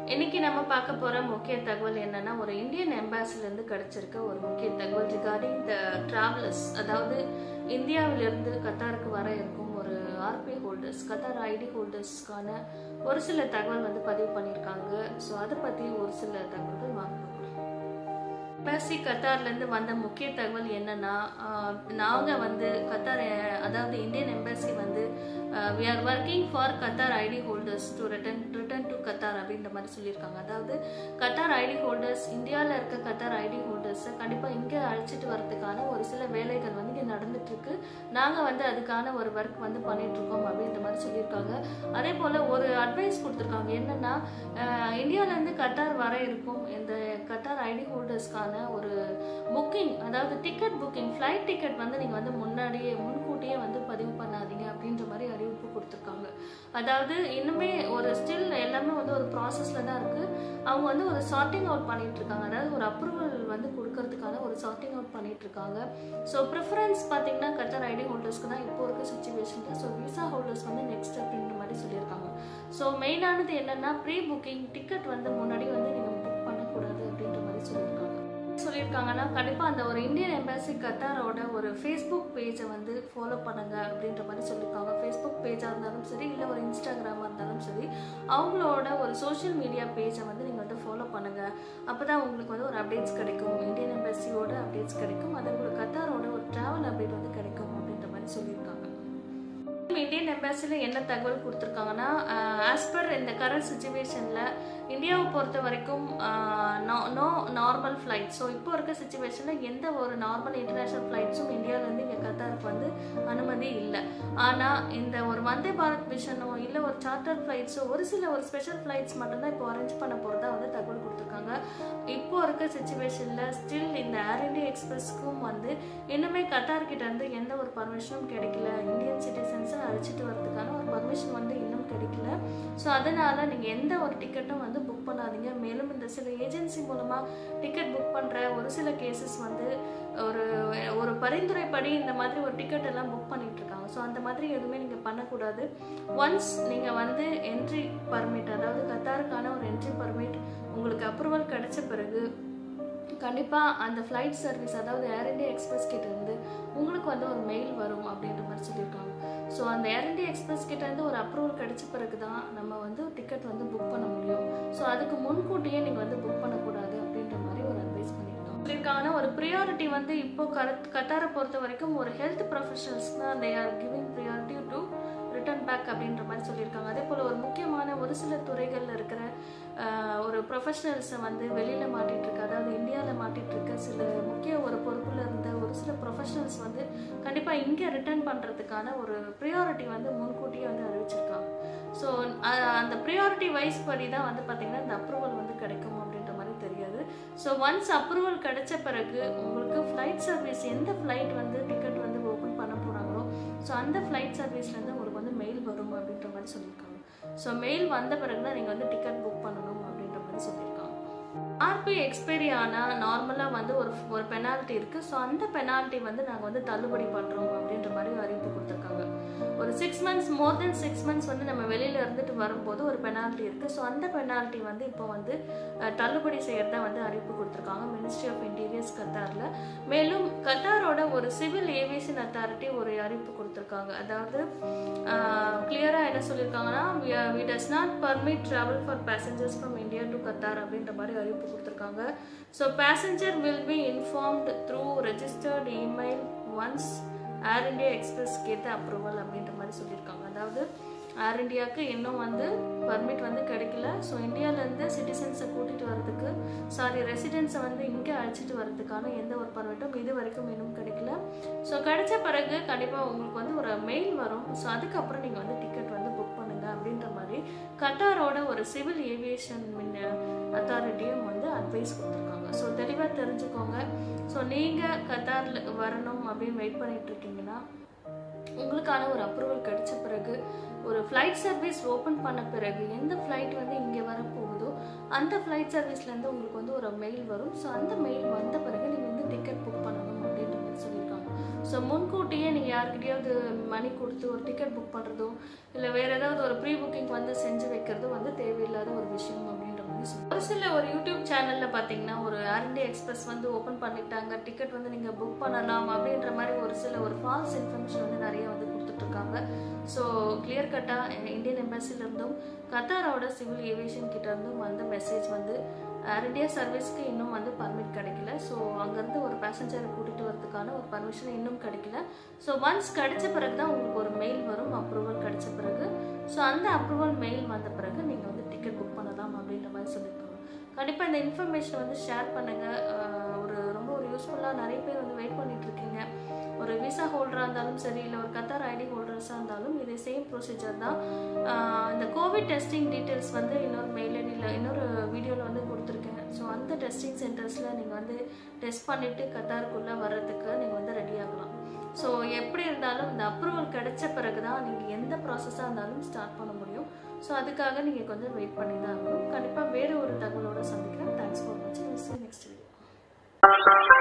இன்னைக்கு நம்ம பார்க்க போற முக்கிய தகவல் என்னன்னா ஒரு இந்தியன் எம்பசில இருந்து கிடைச்சிருக்க ஒரு முக்கிய தகவல் ரிகார்டிங் த டிராவலர்ஸ் அதாவது இந்தியாவிலிருந்து கத்தாருக்கு வர இருக்கும் ஒரு ஆர்பி ஹோல்டர்ஸ் கத்தார் ஐடி ஹோல்டர்ஸ்க்கான ஒரு சில தகவல் வந்து பதிவு பண்ணியிருக்காங்க ஸோ அதை பத்தி ஒரு சில தகவல்கள் வாங்க எம்பசி கத்தார்லேருந்து வந்த முக்கிய தகவல் என்னன்னா நாங்கள் வந்து கத்தார் அஹ், அதாவது இந்தியன் எம்பசி வந்து we are working for Qatar ID holders to return return to Qatar அப்படின்ற மாதிரி சொல்லியிருக்காங்க அதாவது கத்தார் ஐடி ஹோல்டர்ஸ் இந்தியாவில் இருக்க கத்தார் ஐடி ஹோல்டர்ஸை கண்டிப்பாக இங்கே அழைச்சிட்டு வரதுக்கான ஒரு சில வேலைகள் வந்து இங்கே நடந்துட்டு இருக்கு நாங்கள் வந்து அதுக்கான ஒரு ஒர்க் வந்து பண்ணிட்டு இருக்கோம் அப்படின்ற மாதிரி சொல்லியிருக்காங்க அதே போல் ஒரு அட்வைஸ் கொடுத்துருக்காங்க என்னன்னா அஹ், இந்தியாவிலேருந்து கத்தார் வர இருக்கும் இந்த கத்தார் ஐடி ஹோல்டர்ஸ்க்கான ஒரு புக்கிங் அதாவது டிக்கெட் புக்கிங் ஃப்ளைட் டிக்கெட் வந்து நீங்கள் வந்து முன்னாடியே முன்கூட்டியே வந்து பதிவு பண்ணாதீங்க அப்படின்ற மாதிரி அறிவிப்பு கொடுத்துருக்காங்க அதாவது இன்னுமே ஒரு ஸ்டில் எல்லாமே வந்து ஒரு ப்ராசஸில் தான் இருக்குது அவங்க வந்து ஒரு சார்ட்டிங் அவுட் பண்ணிட்டு இருக்காங்க அதாவது ஒரு அப்ரூவல் வந்து கொடுக்கறதுக்கான ஒரு சார்ட்டிங் அவுட் பண்ணிட்டு இருக்காங்க ஸோ ப்ரிஃபரன்ஸ் பார்த்தீங்கன்னா கத்தார் ஐடி ஹோல்டர்ஸ்க்கு தான் இப்போ இருக்க சுச்சுவேஷனில் ஸோ விசா ஹோல்டர்ஸ் வந்து நெக்ஸ்ட் அப்படின்ற மாதிரி சொல்லியிருக்காங்க ஸோ மெயினானது என்னன்னா ப்ரீ புக்கிங் டிக்கெட் வந்து முன்னாடி வந்து நீங்கள் புக் பண்ணக்கூடாது அப்படின்ற மாதிரி சொல்லியிருக்காங்க சொல்லியிருக்காங்கன்னா கண்டிப்பாக அந்த ஒரு இந்தியன் எம்பசி கத்தாரோட ஒரு ஃபேஸ்புக் பேஜை வந்து ஃபாலோ பண்ணுங்க அப்படின்ற மாதிரி சொல்லியிருக்காங்க ஃபேஸ்புக் பேஜாக இருந்தாலும் சரி இல்லை ஒரு இன்ஸ்டாகிராமாக இருந்தாலும் சரி அவங்களோட ஒரு சோஷியல் மீடியா பேஜை வந்து நீங்கள் வந்து ஃபாலோ பண்ணுங்க அப்போ தான் உங்களுக்கு வந்து ஒரு அப்டேட்ஸ் கிடைக்கும் இந்தியன் எம்பசியோட அப்டேட்ஸ் கிடைக்கும் அதே போல் கத்தாரோட ஒரு ட்ராவல் அப்டேட் வந்து கிடைக்கும் அப்படின்ற மாதிரி சொல்லியிருக்காங்க இந்தியன் எம்பசியில் என்ன தகவல் கொடுத்துருக்காங்கன்னா ஆஸ் பர் இந்த கரண்ட் சுச்சுவேஷனில் இந்தியாவை பொறுத்த வரைக்கும் நோ நார்மல் ஃப்ளைட் ஸோ இப்போ இருக்க சுச்சுவேஷனில் எந்த ஒரு நார்மல் இன்டர்நேஷ்னல் ஃப்ளைட்ஸும் இந்தியாவிலேருந்து இங்கே கத்தாருக்கு வந்து அனுமதி இல்லை ஆனால் இந்த ஒரு வந்தே பாரத் மிஷனோ இல்லை ஒரு சார்ட்டர் ஃப்ளைட்ஸோ ஒரு சில ஒரு ஸ்பெஷல் ஃப்ளைட்ஸ் மட்டும்தான் இப்போ அரேஞ்ச் பண்ண போகிறதா வந்து தகவல் கொடுத்துருக்காங்க இப்போ இருக்க சுச்சுவேஷனில் ஸ்டில் இந்த ஏர் இந்தியா எக்ஸ்பிரஸ்க்கும் வந்து இன்னுமே கத்தார் கிட்ட இருந்து எந்த ஒரு பர்மிஷனும் கிடைக்கல இந்தியன் சிட்டிசன்ஸை அழைச்சிட்டு வரதுக்கான ஒரு பர்மிஷன் வந்து இன்னும் கிடைக்கல ஸோ அதனால நீங்கள் எந்த ஒரு டிக்கெட்டும் வந்து புக் பண்ணாதீங்க மேலும் இந்த சில ஏஜென்சி மூலமாக டிக்கெட் புக் பண்ணுற ஒரு சில கேசஸ் வந்து ஒரு ஒரு பரிந்துரைப்படி இந்த மாதிரி ஒரு டிக்கெட் எல்லாம் புக் பண்ணிட்டு இருக்காங்க ஸோ அந்த மாதிரி எதுவுமே நீங்கள் பண்ணக்கூடாது ஒன்ஸ் நீங்கள் வந்து என்ட்ரி பர்மிட் அதாவது கத்தாருக்கான ஒரு என்ட்ரி பர்மிட் உங்களுக்கு அப்ரூவல் கிடைச்ச பிறகு கண்டிப்பாக அந்த ஃப்ளைட் சர்வீஸ் அதாவது ஏர் இந்தியா எக்ஸ்பிரஸ் கிட்ட இருந்து உங்களுக்கு வந்து ஒரு மெயில் வரும் அப்படின்ற மாதிரி சொல்லியிருக்காங்க ஸோ அந்த ஏர் இந்தியா எக்ஸ்பிரஸ் கிட்ட இருந்து ஒரு அப்ரூவல் கிடைச்ச பிறகு தான் நம்ம வந்து டிக்கெட் வந்து புக் பண்ண முடியும் ஸோ அதுக்கு முன்கூட்டியே நீங்கள் வந்து புக் பண்ணக்கூடாது அப்படின்ற மாதிரி ஒரு அட்வைஸ் பண்ணியிருக்காங்க சொல்லியிருக்காங்கன்னா ஒரு ப்ரியாரிட்டி வந்து இப்போ கரத் கத்தாரை பொறுத்த வரைக்கும் ஒரு ஹெல்த் ப்ரொஃபஷனல்ஸ் தான் they are giving priority to return back அப்படின்ற மாதிரி சொல்லியிருக்காங்க அதே போல் ஒரு முக்கியமான ஒரு சில துறைகளில் இருக்கிற ஆஹ், ஒரு ப்ரொஃபஷனல்ஸை வந்து வெளியில் மாட்டிட்டு இருக்கு அதாவது இந்தியாவில் மாட்டிட்டு இருக்க சில முக்கிய ஒரு பொறுப்பில் இருந்த ஒரு சில ப்ரொஃபஷனல்ஸ் வந்து கண்டிப்பாக இங்கே ரிட்டர்ன் பண்ணுறதுக்கான ஒரு ப்ரியாரிட்டி வந்து முன்கூட்டியே வந்து அறிவிச்சிருக்காங்க ஸோ அந்த ப்ரியாரிட்டி வைஸ் படி தான் வந்து பார்த்திங்கன்னா இந்த அப்ரூவல் வந்து கிடைக்கும் அப்படின்ற மாதிரி தெரியாது ஸோ ஒன்ஸ் அப்ரூவல் கிடைச்ச பிறகு உங்களுக்கு ஃப்ளைட் சர்வீஸ் எந்த ஃப்ளைட் வந்து டிக்கெட் வந்து ஓப்பன் பண்ண போகிறாங்களோ ஸோ அந்த ஃப்ளைட் சர்வீஸ்லேருந்து உங்களுக்கு வந்து மெயில் வரும் அப்படின்ற மாதிரி சொல்லியிருக்காங்க ஸோ மெயில் வந்த பிறகு தான் நீங்கள் வந்து டிக்கெட் புக் பண்ணணும் அப்படின்ற மாதிரி சொல்லியிருக்காங்க ஆர்பி எக்ஸ்பைரி ஆனால் நார்மலாக வந்து ஒரு ஒரு பெனால்ட்டி இருக்குது ஸோ அந்த பெனால்ட்டி வந்து நாங்கள் வந்து தள்ளுபடி பண்ணுறோம் அப்படின்ற மாதிரி ஒரு அறிவிப்பு கொடுத்துருக்காங்க ஒரு six months more then six months வந்து நம்ம வெளியில் இருந்துட்டு வரும்போது ஒரு பெனால்ட்டி இருக்குது ஸோ அந்த பெனால்ட்டி வந்து இப்போ வந்து அஹ், தள்ளுபடி செய்யறதா வந்து அறிவிப்பு கொடுத்துருக்காங்க மினிஸ்ட்ரி ஆஃப் இன்டீரியர்ஸ் கத்தாரில் மேலும் கத்தாரோட ஒரு சிவில் ஏவியேஷன் அத்தாரிட்டி ஒரு அறிவிப்பு கொடுத்துருக்காங்க அதாவது கிளியராக என்ன சொல்லியிருக்காங்கன்னா we does not permit travel for passengers from India to Qatar அப்படின்ற மாதிரி அறிவிப்பு கொடுத்துருக்காங்க so passenger will be informed through registered email once Air India Express கேட்ட அப்ரூவல் அப்படின்ற மாதிரி சொல்லியிருக்காங்க அதாவது ஏர் இந்தியாவுக்கு இன்னும் வந்து பர்மிட் வந்து கிடைக்கல ஸோ இந்தியாவிலேருந்து சிட்டிசன்ஸை கூட்டிகிட்டு வரதுக்கு சாரி ரெசிடென்ட்ஸை வந்து இங்கே அழைச்சிட்டு வரதுக்கான எந்த ஒரு பர்மிட்டும் இது வரைக்கும் இன்னும் கிடைக்கல ஸோ கிடைச்ச பிறகு கண்டிப்பாக உங்களுக்கு வந்து ஒரு மெயில் வரும் ஸோ அதுக்கப்புறம் நீங்கள் வந்து டிக்கெட் வந்து புக் பண்ணுங்க அப்படின்ற மாதிரி கட்டாரோட ஒரு சிவில் ஏவியேஷன் அத்தாரிட்டியும் வந்து அட்வைஸ் கொடுத்துருக்காங்க ஸோ தெளிவாக தெரிஞ்சுக்கோங்க ஸோ நீங்கள் கத்தாரில் வரணும் அப்படின்னு வெயிட் பண்ணிட்டு இருக்கீங்கன்னா உங்களுக்கான ஒரு அப்ரூவல் கிடைச்ச பிறகு ஒரு ஃப்ளைட் சர்வீஸ் ஓப்பன் பண்ண பிறகு எந்த ஃப்ளைட் வந்து இங்கே வரப்போகுதோ அந்த ஃப்ளைட் சர்வீஸ்லேருந்து உங்களுக்கு வந்து ஒரு மெயில் வரும் ஸோ அந்த மெயில் வந்த பிறகு நீங்கள் வந்து டிக்கெட் புக் பண்ணணும் அப்படின்ற மாதிரி சொல்லியிருக்காங்க ஸோ முன்கூட்டியே நீங்கள் யாருக்கிட்டையாவது மணி கொடுத்து ஒரு டிக்கெட் புக் பண்ணுறதோ இல்லை வேறு ஏதாவது ஒரு ப்ரீ புக்கிங் வந்து செஞ்சு வைக்கிறதோ வந்து தேவையில்லாத ஒரு விஷயம் அப்படின்ற மாதிரி அப்படின்னு சொல்லி ஒரு சில ஒரு யூடியூப் சேனலில் பார்த்தீங்கன்னா ஒரு ஏர் இந்தியா எக்ஸ்பிரஸ் வந்து ஓப்பன் பண்ணிட்டாங்க டிக்கெட் வந்து நீங்கள் புக் பண்ணலாம் அப்படின்ற மாதிரி ஒரு சில ஒரு ஃபால்ஸ் இன்ஃபர்மேஷன் வந்து நிறைய வந்து கொடுத்துட்ருக்காங்க ஸோ கிளியர் கட்டாக இந்தியன் எம்பசிலேருந்தும் கத்தாரோட சிவில் ஏவியேஷன் கிட்ட இருந்தும் வந்த மெசேஜ் வந்து ஏர் இந்தியா சர்வீஸ்க்கு இன்னும் வந்து பர்மிட் கிடைக்கல ஸோ அங்கேருந்து ஒரு பேசஞ்சரை கூட்டிகிட்டு வரதுக்கான ஒரு பர்மிஷன் இன்னும் கிடைக்கல ஸோ ஒன்ஸ் கிடைச்ச பிறகு தான் உங்களுக்கு ஒரு மெயில் வரும் அப்ரூவல் கிடைச்ச பிறகு ஸோ அந்த அப்ரூவல் மெயில் வந்த பிறகு நீங்கள் வந்து டிக்கெட் புக் பண்ணலாம் அப்படின்ற மாதிரி சொல்லியிருக்காங்க கண்டிப்பாக இந்த இன்ஃபர்மேஷன் வந்து ஷேர் பண்ணுங்கள் ஒரு ரொம்ப ஒரு யூஸ்ஃபுல்லாக நிறைய பேர் வந்து வெயிட் பண்ணிட்டு இருக்கீங்க ஒரு விசா ஹோல்டராக இருந்தாலும் சரி இல்லை ஒரு கத்தார் ஐடி ஹோல்டர்ஸாக இருந்தாலும் இதே சேம் ப்ரொசீஜர் தான் ஆஹ் இந்த கோவிட் டெஸ்டிங் டீட்டெயில்ஸ் வந்து இன்னொரு மெயில் ஐடியில் இன்னொரு வீடியோவில் வந்து கொடுத்துருக்கேன் ஸோ அந்த டெஸ்டிங் சென்டர்ஸில் நீங்கள் வந்து டெஸ்ட் பண்ணிவிட்டு கத்தாருக்குள்ளே வர்றதுக்கு நீங்கள் வந்து ரெடி ஆகலாம் ஸோ எப்படி இருந்தாலும் இந்த அப்ரூவல் கிடைச்ச பிறகு தான் நீங்கள் எந்த ப்ராசஸாக இருந்தாலும் ஸ்டார்ட் பண்ண முடியும் ஸோ அதுக்காக நீங்கள் கொஞ்சம் வெயிட் பண்ணி தான் ஆகணும் கண்டிப்பாக வேறு ஒரு தகவலோட சந்திக்கிறேன் தேங்க்ஸ் ஃபார் வாட்சிங் நெக்ஸ்ட் வீடியோ